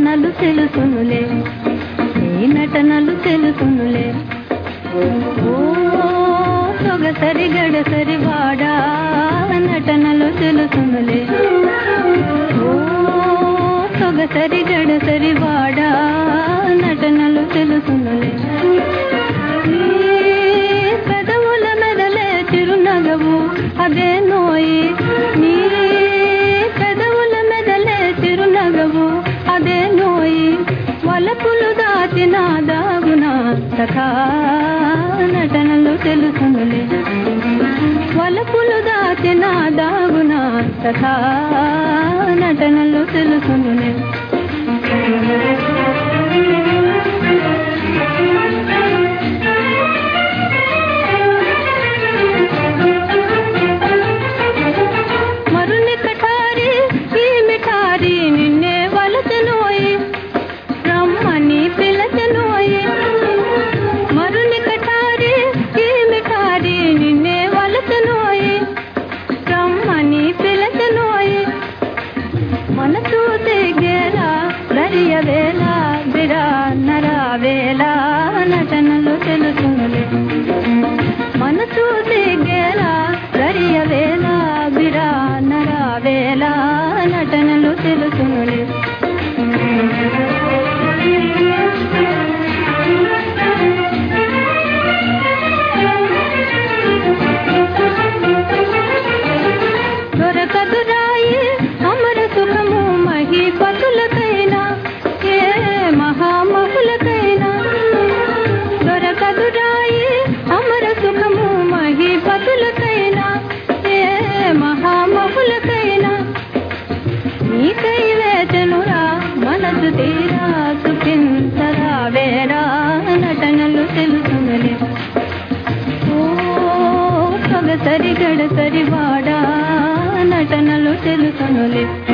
నటనలు తెలుసునులే నీ నటనలు తెలుసునులే ఓ సొగసరి గడసరి వాడా నటనలు తెలుసునులే ఓ సొగసరి గడసరి వాడా నటనలు తెలుసునులే నీ పెదవుల మెదలే చిరునగవు అదే నోయి నీ పెదవుల మెదలే చిరునగవు అదే నోయి వలపులు దాచిన దాగున సఖా నటనలు తెలుసునులే వలపులు దాచిన దాగున సఖా నటనలు తెలుసునులే మరుని కటారి ఈ మిఠారి నిన్నే వలచనోయి రమ్మని పిలచనోయి మరుని కటారి ఈ మిఠారి నిన్నే వలచనోయి రమ్మని పిలచనోయి మనసు తెగేలా దరియ వేళ బిరా నర వేళ నటనలు తెలుసునులే మనసు తెగేలా దరియ వేళ బిరా నర వేళ నటనలు తెలుసునులే దొరకదురాయి అమర సుఖము మహిపతులకైనా ఏ మహామహులకైనా దొరకదురాయి అమర సుఖము మహిపతులకైనా ఏ మహామహులకైనా నీకై వేచనురా మనసు తీరా సుఖించరా వేరా నటనలు తెలుసునులే ఓ సొగసరి గడసరి వాడా నటనలు తెలుసునులే